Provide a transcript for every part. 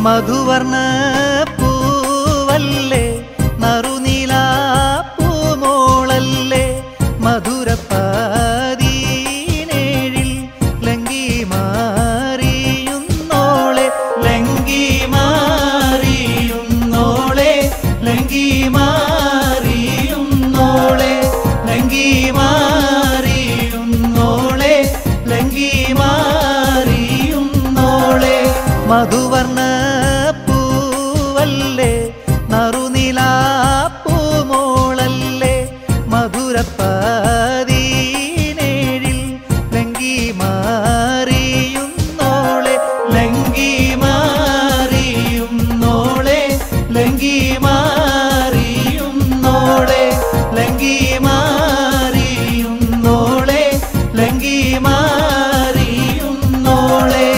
മധുവർണ പൂവല്ലേ നറുനീല പൂമോളല്ലേ മധുരപ്പാതീനേഴിൽ ലങ്കി മാറിയുന്നോളെ ലങ്കി മാറിയുന്നോളെ ലങ്കി മാറിയുന്നോളെ ലങ്കി മാറിയുന്നോളെ ലങ്കി മാറിയുന്നോളെ മധുവർണ പൂവല്ലേ നറുനില പൂമോളല്ലേ മധുരപ്പാതീനേഴിൽ ലങ്കി മാറിയുന്നോളെ ലങ്കി മാറിയുന്നോളെ ലങ്കി മാറിയുന്നോളെ ലങ്കി മാറിയുന്നോളെ ലങ്കി മാറിയുന്നോളെ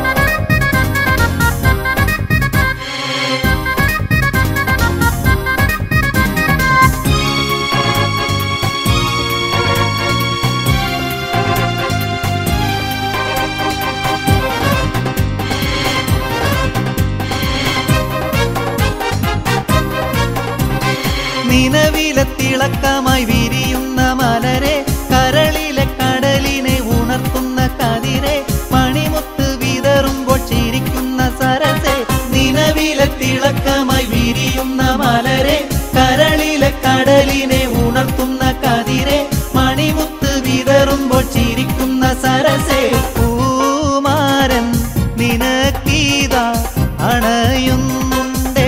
നിലവിലെ തിളക്കമായി വിരിയുന്ന മലരെ കരളിലെ കടലിനെ ഉണർത്തുന്ന കതിരെ മണിമുത്ത് വിതറുമ്പോൾ ചിരിക്കുന്ന സരസെ നിലവിലെ തിളക്കമായി വിരിയുന്ന മലരെ കരളിലെ കടലിനെ ഉണർത്തുന്ന കതിരെ മണിമുത്ത് വിതറുമ്പോൾ ചിരിക്കുന്ന സരസെ പൂമാരൻ നിനക്കീത അണയുന്നുണ്ടേ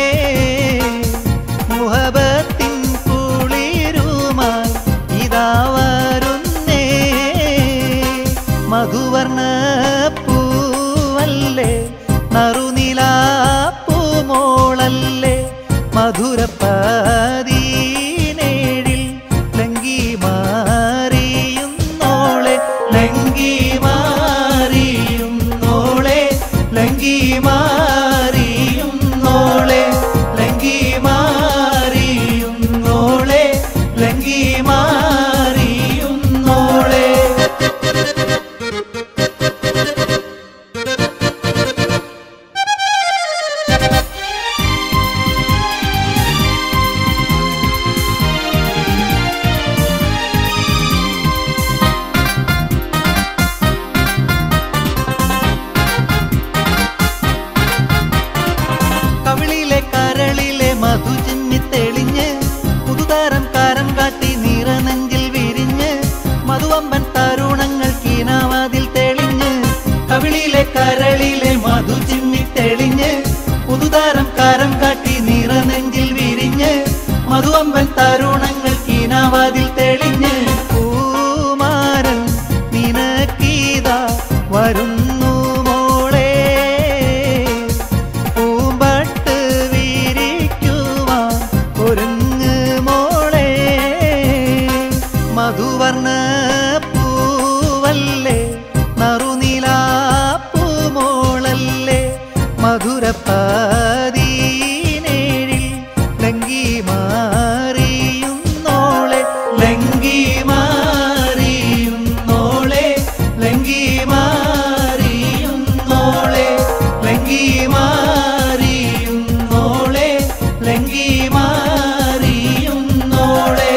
മുഹബത്തിൻ കുളിരുമായി ഇതാ വരുന്നേ മധുവർണ പൂവല്ലേ നറുനില പൂമോളല്ലേ മധുരപ്പതീനേഴിൽ ലങ്കി മാറിയുന്നോളെ ലങ്കി മാറിയുന്നോളെ ലങ്കി മാറിയുന്നോളെ ലങ്കി മാറിയുന്നോളെ ലങ്കി മാറിയുന്നോളെ കവിളിലെ കരളിലെ മധു ചിമ്മി തെളിഞ്ഞ് പുതുതാരം കാരം കാട്ടി നിറനെഞ്ചിൽ വിരിഞ്ഞ് മധുവമ്പൻ തരുണങ്ങൾ കീനാവാതിൽ തെളിഞ്ഞ് കവിളിലെ കരളിലെ മധു ചിമ്മി തെളിഞ്ഞ് പുതുതാരം കാരം കാട്ടി നിറനെഞ്ചിൽ വിരിഞ്ഞ് മധുവമ്പൻ തരുണങ്ങൾ കീനാവാതിൽ തെളിഞ്ഞ് പൂമാരൻ നിനക്കീത വരുന്നു മോളേ പൂമ്പട്ട് വിരിക്കുവാൻ ഒരുങ്ങ് മോളെ മധുവർണ പൂവല്ലേ നറുനില പൂമോളല്ലേ മധുരപ്പതീനേഴിൽ ലങ്കി മാറിയുന്നോളെ ലങ്കി മാറിയുന്നോളെ ലങ്കി മാറിയുന്നോളെ ലങ്കി മാറിയുന്നോളെ ലങ്കി മാറിയുന്നോളെ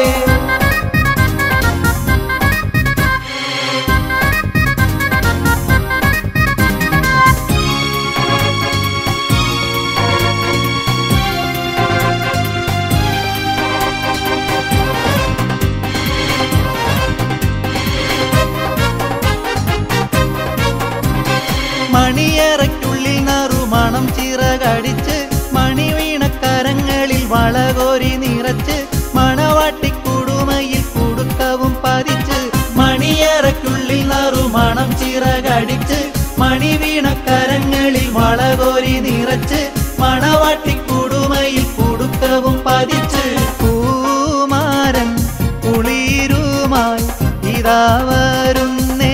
മണിയറയ്ക്കുള്ളിൽ നറുമണം ചിറകടിച്ച് മണിവീണക്കരങ്ങളിൽ വളകോരി നിറച്ച് മണവാട്ടിക്കുടുമയിൽ കുടുക്കവും പതിച്ച് മണിയറയ്ക്കുള്ളിൽ നറുമണം ചിറകടിച്ച് മണിവീണക്കരങ്ങളിൽ വളകോരി നിറച്ച് മണവാട്ടിക്കുടുമയിൽ കുടുക്കവും പതിച്ച് പൂമാരൻ കുളിരുമായി ഇതാ വരുന്നേ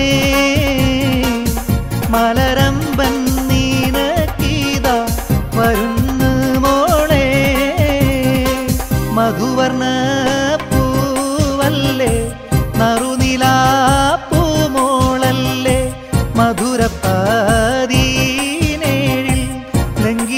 മലരമ്പൻ നീനക്കീത വരുന്നു മോളെ മധുവർണ പൂവല്ലേ നറുനില പൂമോളല്ലേ മധുരപ്പതീനേഴിൽ ലങ്കി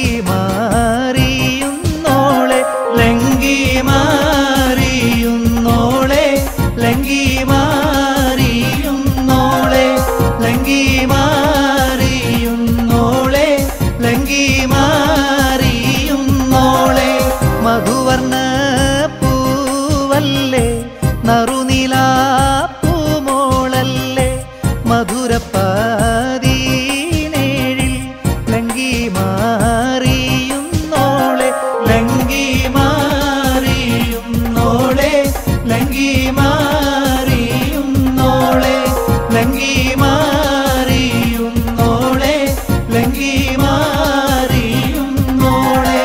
മാറിയുന്നോളെ ലങ്കി മാറിയുന്നോളെ ലങ്കി മാറിയുന്നോളെ മധുവർണ്ണ പൂവല്ലേ നറുനില പൂമോളല്ലേ മധുരപ്പതിനേഴിൽ ലങ്കി മാറിയുന്നോളെ ലങ്കി മാറിയുന്നോളെ ലങ്കി മാറിയുന്നോളെ ലങ്കി മാറിയുന്നോളെ ലങ്കി മാറിയുന്നോളെ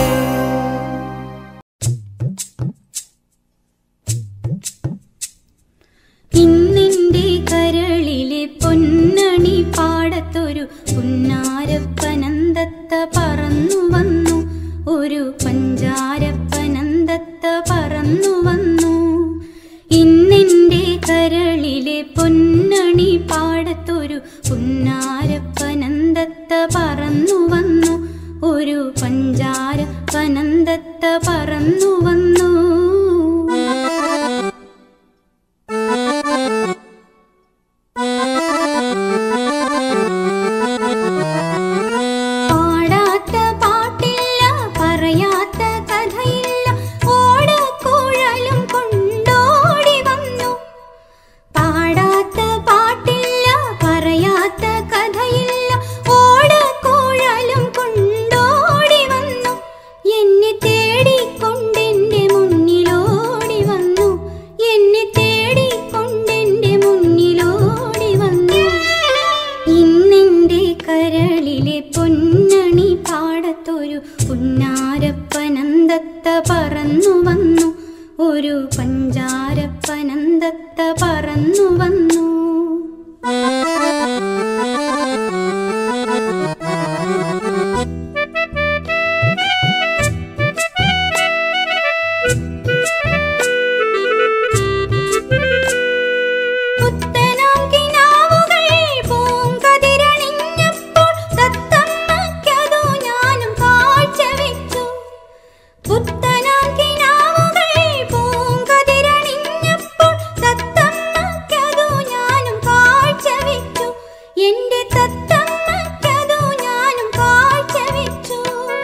ഇന്നിന്റെ കരളിലെ പൊന്നണി പാടത്തൊരു പുന്നാരപ്പനന്തത്ത പറന്നു വന്നു ഒരു പഞ്ചാരപ്പനന്തത്ത പറന്നു വന്നു ഇന്നിന്റെ കരളിലെ പൊന്നണി പാടത്തൊരു പുന്നാരപ്പനന്തത്ത പറന്നു വന്നു ഒരു പഞ്ചാരപ്പനന്തത്ത പറന്നു വന്നു പാടാത്ത പാട്ടില്ല പറയാത്ത കഥയില്ല ഓടക്കുഴലും കൊണ്ടോടി വന്നു പാടാത്ത പാട്ടില്ല പറയാത്ത കഥയില്ല ഓടക്കുഴലും കൊണ്ടോടി വന്നു എന്നെ തേടിക്കൊണ്ടെന്റെ മുന്നിലോടി വന്നു എന്നെ തേടിക്കൊണ്ടെന്റെ മുന്നിലോടി വന്നു ഇന്നെന്റെ കരളിലെ പൊന്നണി പാടത്തൊരു പുന്നാരപ്പനന്തത്ത പറന്നു വന്നു ഒരു പഞ്ചാരപ്പനന്തത്ത പറന്നു വന്നു പുത്തനാം കിനാവുകൾ പൂങ്കതിരണിഞ്ഞപ്പോൾ തത്തമ്മയ്ക്കതു ഞാനും കാഴ്ചവെച്ചു പുത്തനാം കിനാവുകൾ പൂങ്കതിരണിഞ്ഞപ്പോൾ തത്തമ്മയ്ക്കതു ഞാനും കാഴ്ചവെച്ചു എന്റെ തത്തമ്മയ്ക്കതു ഞാനും കാഴ്ചവെച്ചു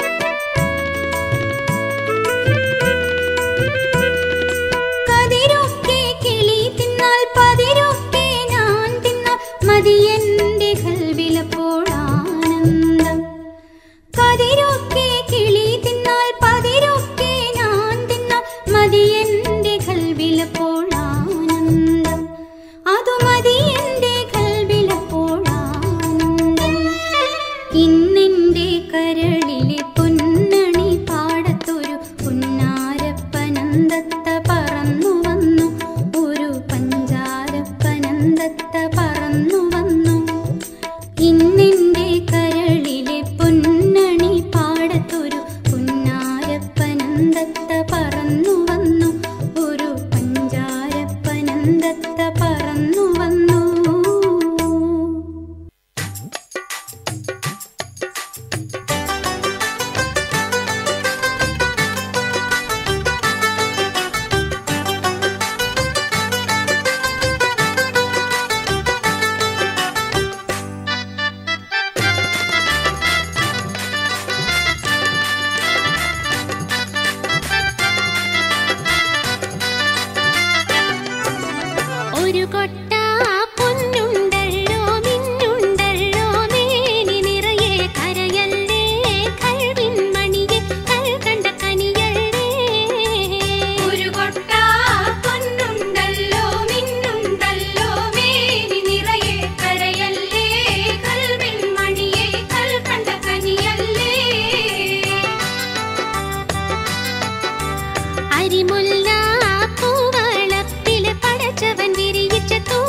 കതിരൊക്കെ കിളി തിന്നാൽ പതിരൊക്കെ ഞാൻ തിന്നാൽ മതിയെന്റെ കൽവിലപ്പോൾ ആനന്ദം കതിരൊക്കെ കിളി തിന്നാൽ പതിരൊക്കെ ഞാൻ തിന്നാൽ മതിയെന്റെ കൽവിലപ്പോൾ ആനന്ദം അതു മതിയെന്റെ കൽവിലപ്പോൾ ആനന്ദം ഇന്നെന്റെ കരളിലെ പൊന്നണി പാടത്തൊരു പുന്നാരപ്പനന്തത്ത പറന്നു വന്നു ഒരു പഞ്ചാരപ്പനന്തത്ത പറന്നു വന്നു ഇന്നെന്റെ കരളിലെ പൊന്നണി പാടത്തൊരു പുന്നാരപ്പനന്തത്ത പറന്നു വന്നു ഒരു പഞ്ചാരപ്പനന്തത്ത പറന്നു വന്നു ഒരു കൊട്ട പൊന്നുണ്ടല്ലോ മിന്നുണ്ടല്ലോ മേനി നിറയെ കരയല്ലേ കൽവിൻ മണിയെ കൽ കണ്ട കനിയല്ലേ ഒരു കൊട്ട പൊന്നുണ്ടല്ലോ മിന്നുണ്ടല്ലോ മേനി നിറയെ കരയല്ലേ കൽവിൻ മണിയെ കൽ കണ്ട കനിയല്ലേ അരിമുല്ല പൂവളത്തില് പടച്ചവൻ വിരിയിച്ച തൂ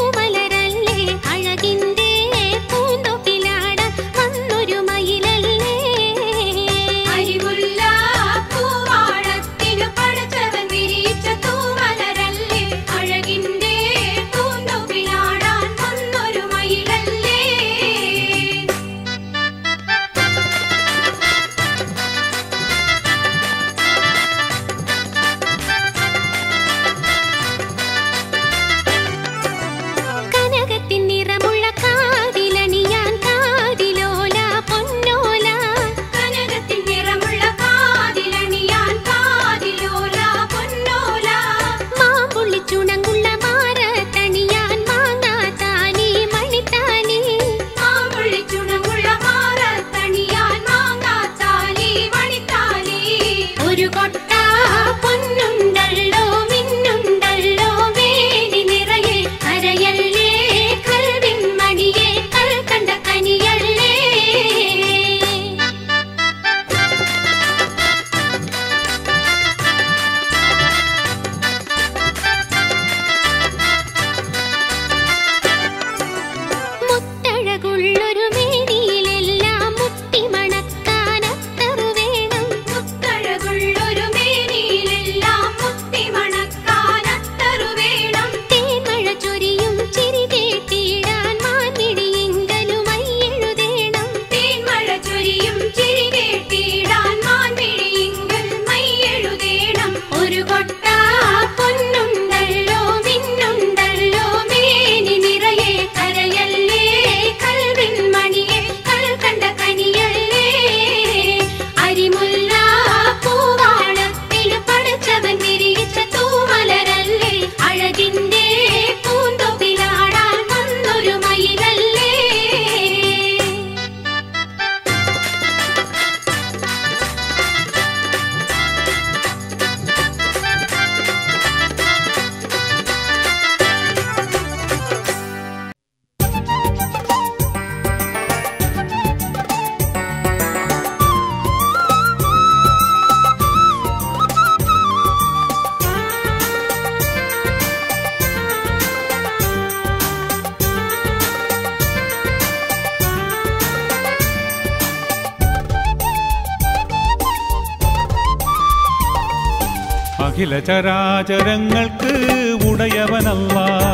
അഖില ചരാചരങ്ങൾക്ക് ഉടയവനല്ല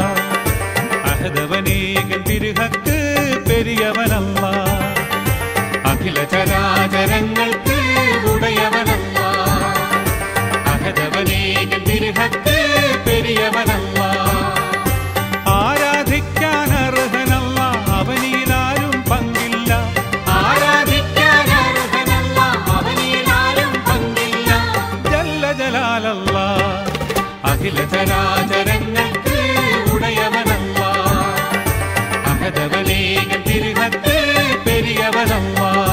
അഹദവനേകൻ തിരുഹക്ക് പെരിയവനല്ല അഖില ചരാചരങ്ങൾക്ക് ഉടയവനല്ല അഹദവനേകൻ തിരുഹക്ക് പെരിയവനല്ല ആരാധിക്കാൻ അർഹനല്ല അവനിലാരും പങ്കില്ല ആരാധിക്കാൻ അർഹനല്ല അവനിലാരും പങ്കില്ല ജല്ല ജലാലല്ല അഖില ചരാചരങ്ങൾക്ക് ഉടയവനല്ല അഹദവനേകൻ തിരുഹത്ത് പെരിയവനല്ല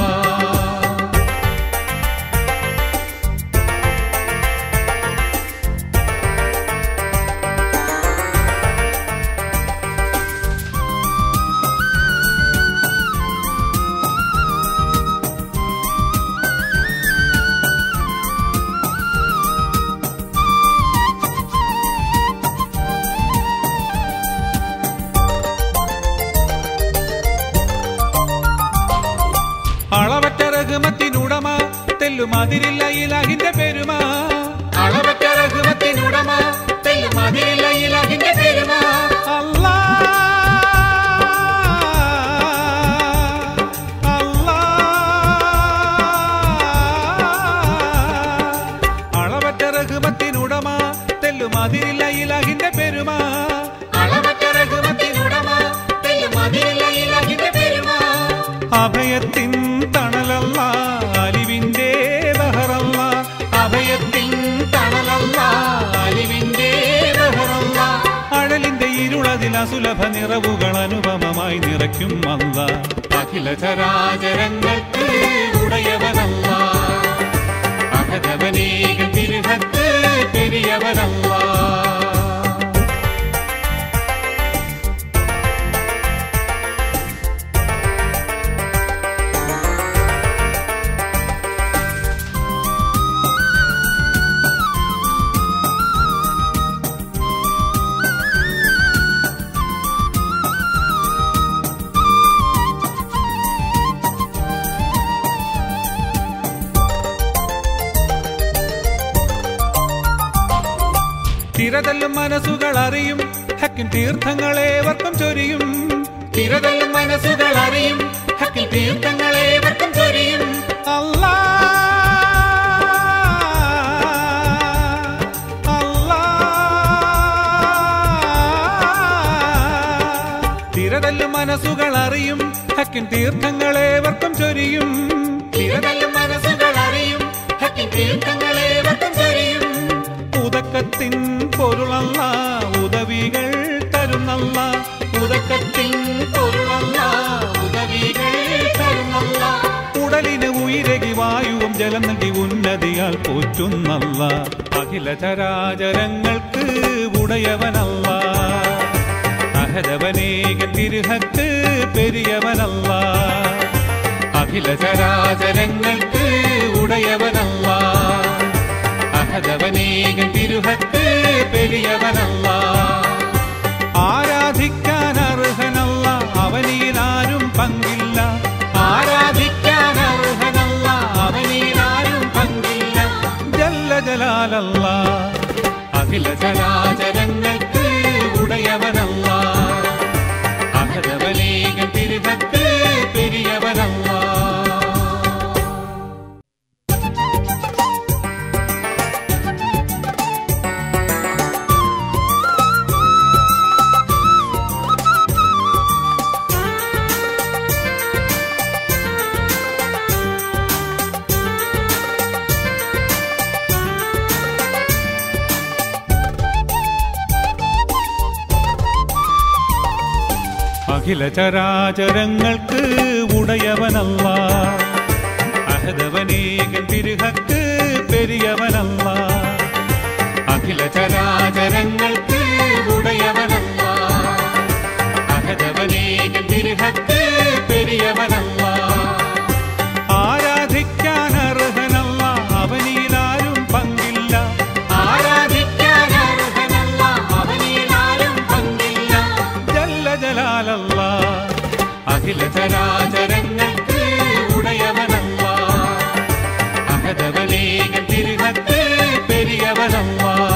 അളവറ്റ റഹ്മത്തിനുടമ തെല്ലുമതിരില്ല ഇലാഹിന്റെ പെരുമ അളവറ്റ റഹ്മത്തിനുടമ തെല്ലുമതിരില്ല ഇലാഹിന്റെ പെരുമ അല്ലാ അല്ലാ അളവറ്റ റഹ്മത്തിനുടമ തെല്ലുമതിരില്ല ഇലാഹിന്റെ പെരുമ അളവറ്റ റഹ്മത്തിനുടമ തെല്ലുമതിരില്ല ഇലാഹിന്റെ പെരുമ അഭയത്തിൻ തണലല്ല അലിവിന്റെ ബഹറല്ല അഭയത്തിൻ തണലല്ല അലിവിന്റെ ബഹറല്ല അഴലിന്റെ ഇരുളതിൽ അസുലഭ നിറവുകൾ അനുപമമായി നിറയ്ക്കും അല്ല അഖില ചരാചരങ്ങൾക്ക് ഉടയവനല്ല അഹദവനേകൻ തിരുഹത്ത് പെരിയവനല്ല തിരതല്ലും മനസ്സുകൾ അറിയും ഹക്കിൻ തീർത്ഥങ്ങളേവർക്കും ചൊരിയും തിരതല്ലും മനസ്സുകൾ അറിയും ഹക്കിൻ തീർത്ഥങ്ങളേവർക്കും ചൊരിയും അല്ലാ അല്ലാ തിരതല്ലും മനസ്സുകൾ അറിയും ഹക്കിൻ തീർത്ഥങ്ങളേവർക്കും ചൊരിയും തിരതല്ലും മനസ്സുകൾ അറിയും ഹക്കിൻ തീർത്ഥങ്ങളേവർക്കും ചൊരിയും ഉദക്കത്തിൻ പൊരുളല്ല ഉദവികൾ തരുന്നല്ല ഉദക്കത്തിൻ പൊരുളല്ല ഉദവികൾ തരുന്നല്ല ഉടലിന് ഉയരകി വായുവും ജലം നൽകി ഉന്നതിയാൽ പോറ്റുന്നല്ല അഖില ചരാചരങ്ങൾക്ക് ഉടയവനല്ല അഹദവനേകൻ തിരുഹത്ത് പെരിയവനല്ല അഖില ചരാചരങ്ങൾക്ക് ഉടയവനല്ല അഹദവനേകൻ തിരുഹത്ത് പെരിയവനല്ല ആരാധിക്കാൻ അർഹനല്ല അവനിലാരും പങ്കില്ല ആരാധിക്കാൻ അർഹനല്ല അവനിലാരും പങ്കില്ല ജല്ല ജലാലല്ല അഖില ചരാചരങ്ങൾക്ക് ഉടയവനല്ല അഹദവനേകൻ തിരുഹത്ത് പെരിയവനല്ല അഖില ചരാചരങ്ങൾക്ക് ഉടയവനല്ല അഹദവനേകൻ തിരുഹക്ക് പെരിയവനല്ല അഖില ചരാചരങ്ങൾക്ക് ഉടയവനല്ല അഹദവനേകൻ തിരുഹക്ക് പെരിയവനല്ല ആരാധിക്കാൻ അർഹനല്ല അവനിലാരും പങ്കില്ല ആരാധിക്കാൻ അർഹനല്ല അവനിലാരും പങ്കില്ല ജല്ല ജലാലല്ല അഖില ചരാചരങ്ങൾക്ക് ഉടയവനല്ല അഹദവനേകൻ തിരുഹത്ത് പെരിയവനല്ല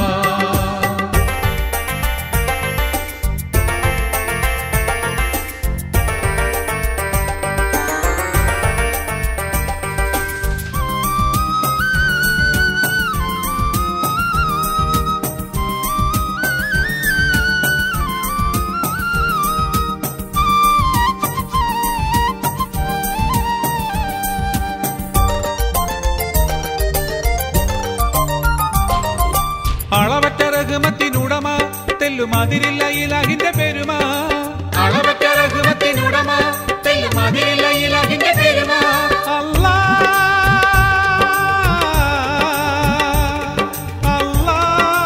തെല്ലും അതിരില്ല ഇലാഹിന്റെ പെരുമ അളവറ്റ റഹ്മത്തിനുടമ തെല്ലും അതിരില്ല ഇലാഹിന്റെ പെരുമ അല്ലാ അല്ലാ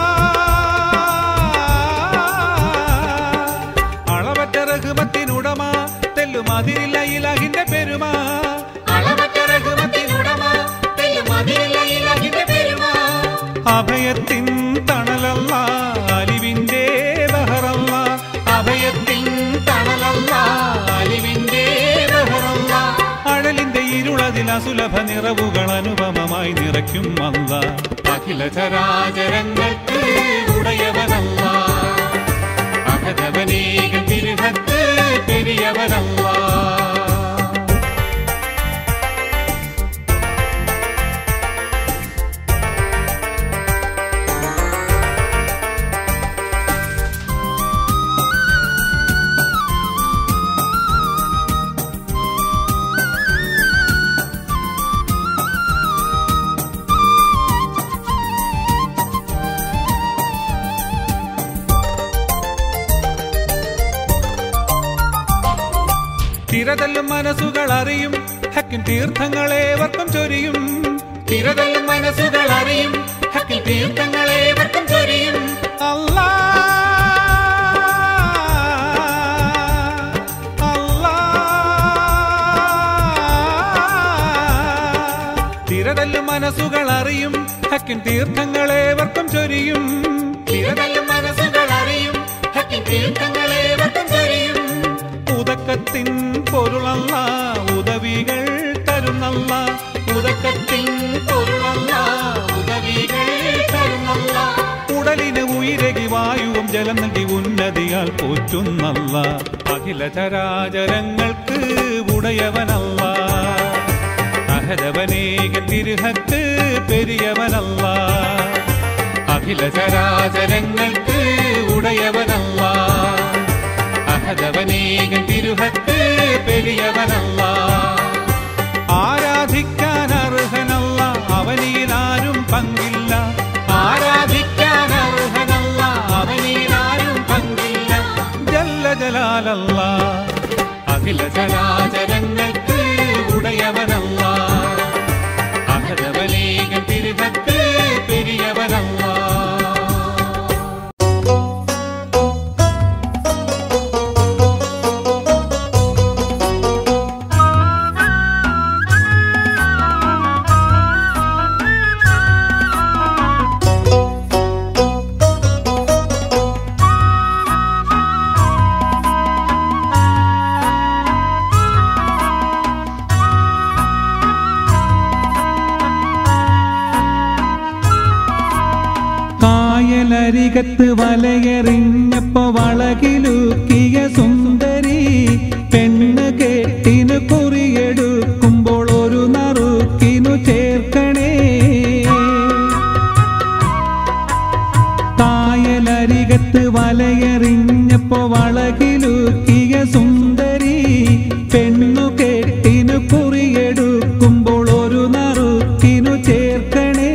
അളവറ്റ റഹ്മത്തിനുടമ തെല്ലും അതിരില്ല ഇലാഹിന്റെ പെരുമ അളവറ്റ റഹ്മത്തിനുടമ തെല്ലും അതിരില്ല ഇലാഹിന്റെ പെരുമ അഭയത്തിൻ തണലല്ല അലിവിന്റെ ബഹറല്ല അഭയത്തിൻ തണലല്ല അലിവിന്റെ ബഹറല്ല അഴലിന്റെ ഇരുളതിൽ അസുലഭ നിറവുകൾ അനുപമമായി നിറയ്ക്കും അല്ല അഖില ചരാചരങ്ങൾക്ക് ഉടയവനല്ല അഹതവനേകൻ തിരുഹത്ത് പെരിയവനല്ല തിരതല്ലും മനസ്സുകൾ അറിയും ഹക്കിൻ തീർത്ഥങ്ങളേവർക്കും ചൊരിയും തിരതല്ലും മനസ്സുകൾ അറിയും ഹക്കിൽ തീർത്ഥങ്ങളേവർക്കും ചൊരിയും അല്ലാ അല്ലാ തിരതല്ലും മനസ്സുകൾ അറിയും ഹക്കിൻ തീർത്ഥങ്ങളേവർക്കും ചൊരിയും തിരതല്ലും മനസ്സുകൾ അറിയും ഹക്കിൽ തീർത്ഥങ്ങളേവർക്കും ചൊരിയും ഉദക്കത്തിൻ പൊരുളല്ല ഉദവികൾ തരുന്നല്ല ഉദക്കത്തിൻ പൊരുളല്ല ഉദവികൾ തരുന്നല്ല ഉടലിന് ഉയരകി വായുവും ജലം നൽകി ഉന്നതിയാൽ പോറ്റുന്നല്ല അഖില ചരാചരങ്ങൾക്ക് ഉടയവനല്ല അഹരവനേകൻ തിരുഹത്ത് പെരിയവനല്ല അഖില ചരാചരങ്ങൾക്ക് ഉടയവനല്ല അഹദവനേകൻ തിരുഹത്ത് പെരിയവനല്ല ആരാധിക്കാൻ അർഹനല്ല അവനിലാരും പങ്കില്ല ആരാധിക്കാൻ അർഹനല്ല അവനിലാരും പങ്കില്ല ജല്ല ജലാലല്ല അഖില ചരാചരങ്ങൾക്ക് ഉടയവനല്ല അഹദവനേകൻ തിരുഹത്ത് പെരിയവനല്ല കായലരികത്ത് വലയെറിഞ്ഞപ്പോ വളകിലുക്കിയ സുന്ദരി പെണ്ണ് കെട്ടിനു കുറിയെടുക്കുമ്പോൾ ഒരു നറുക്കിനു ചേർക്കണേ കായലരികത്ത് വലയെറിഞ്ഞപ്പോ വളകിലുക്കിയ സുന്ദരി പെണ്ണു കെട്ടിനു കുറിയെടുക്കുമ്പോൾ ഒരു നറുക്കിനു ചേർക്കണേ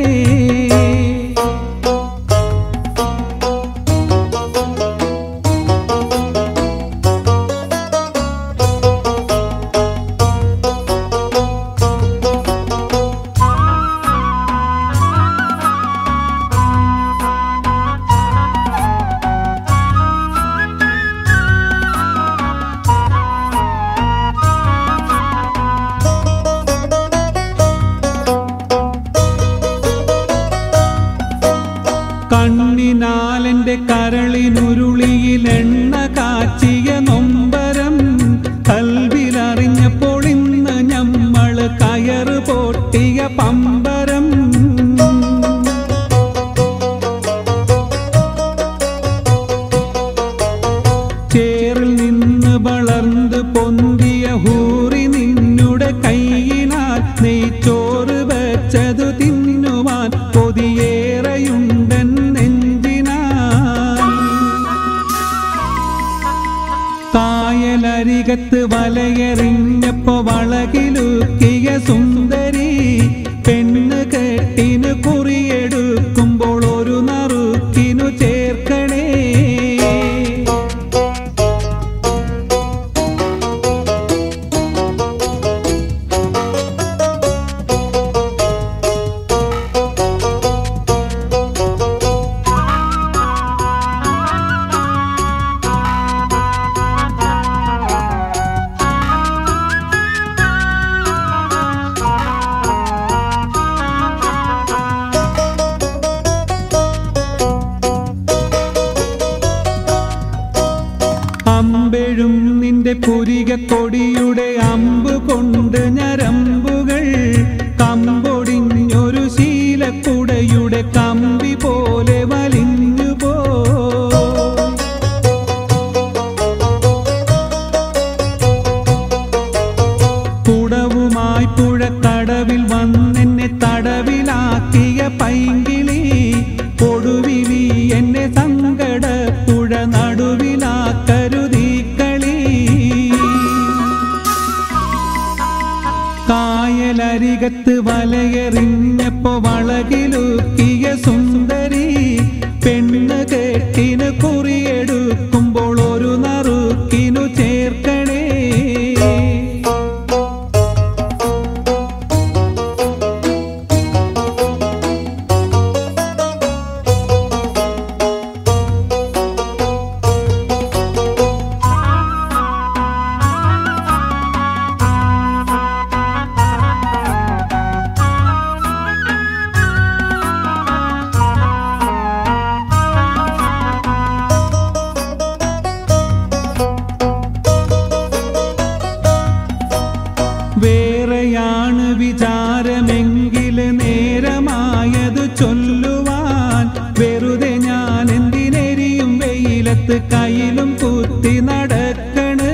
കണ്ണിനാലെന്റെ കരളിനുരുളിയിൽ എണ്ണ കാച്ചിയ നൊമ്പരം കൽവിലറിഞ്ഞപ്പോൾ ഇന്ന് ഞമ്മള് കയറ് പൊട്ടിയ പമ്പരം ചേറിൽ നിന്ന് വളർന്ന് പൊന്തിയ ഹൂറി നിന്നുടെ കൈയിനാൽ നെയ്ച്ചോറ് വെച്ചതു തിന്നുവാൻ കൊതിയേറെയുണ്ടൻ നെഞ്ചിനാൽ കായലരികത്ത് വലയെറിഞ്ഞപ്പോ വളകിലുക്കിയ സുന്ദരി പെണ്ണ് കെട്ടിന് കുറിയെടുക്കുമ്പോൾ ഒരു നറുക്കിനു ചേർക്കണേ അമ്പെഴും നിന്റെ പുരിക കൊടിയുടെ അമ്പ് കൊണ്ട് ഞരമ്പുകൾ കമ്പൊടിഞ്ഞൊരു ശീലക്കുടയുടെ കമ്പി പോലെ വലിഞ്ഞു പോ കുടവുമായി പുഴക്കടവിൽ വന്നെന്നെ തടവിലാക്കിയ പൈങ്കിളി കൊടുവിലി എന്നെ സങ്കട പുഴ നടുവിലാക്കരുതീ കളി കായലരികത്ത് വലയെറിഞ്ഞപ്പോ വളകിലുക്കിയ സുന്ദരി പെണ്ണ് കേട്ടിന് കുറിയെടുക്കുമ്പോൾ ഒരു നറുക്കിനു ചേർക്കണേ വേറെയാണ് വിചാരമെങ്കിൽ നേരമായത് ചൊല്ലുവാൻ വെറുതെ ഞാൻ എന്തിനെരിയും വെയിലത്ത് കയ്യിലും കുത്തി നടക്കണ്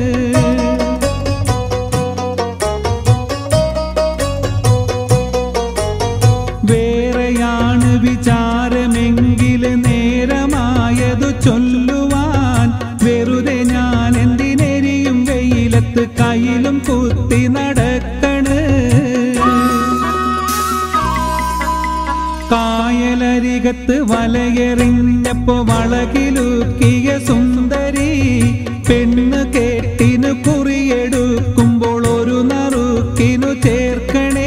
വേറെയാണ് വിചാരമെങ്കിൽ നേരമായത് ചൊല്ലുവാൻ വെറുതെ ഞാൻ എന്തിനെരിയും വെയിലത്ത് കയ്യിലും കുത്തി നടക്കണ് കായലരികത്ത് വലയെറിഞ്ഞപ്പോ വളകിലുക്കിയ സുന്ദരി പെണ്ണ് കേട്ടിനു കുറിയെടുക്കുമ്പോൾ ഒരു നറുക്കിനു ചേർക്കണേ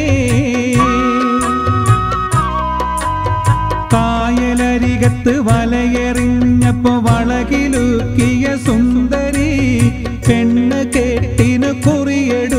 കായലരികത്ത് വലയെറിഞ്ഞപ്പോ വളകിലുക്കിയ സുന്ദരി പെണ്ണ് കേട്ടിനു കുറിയെടു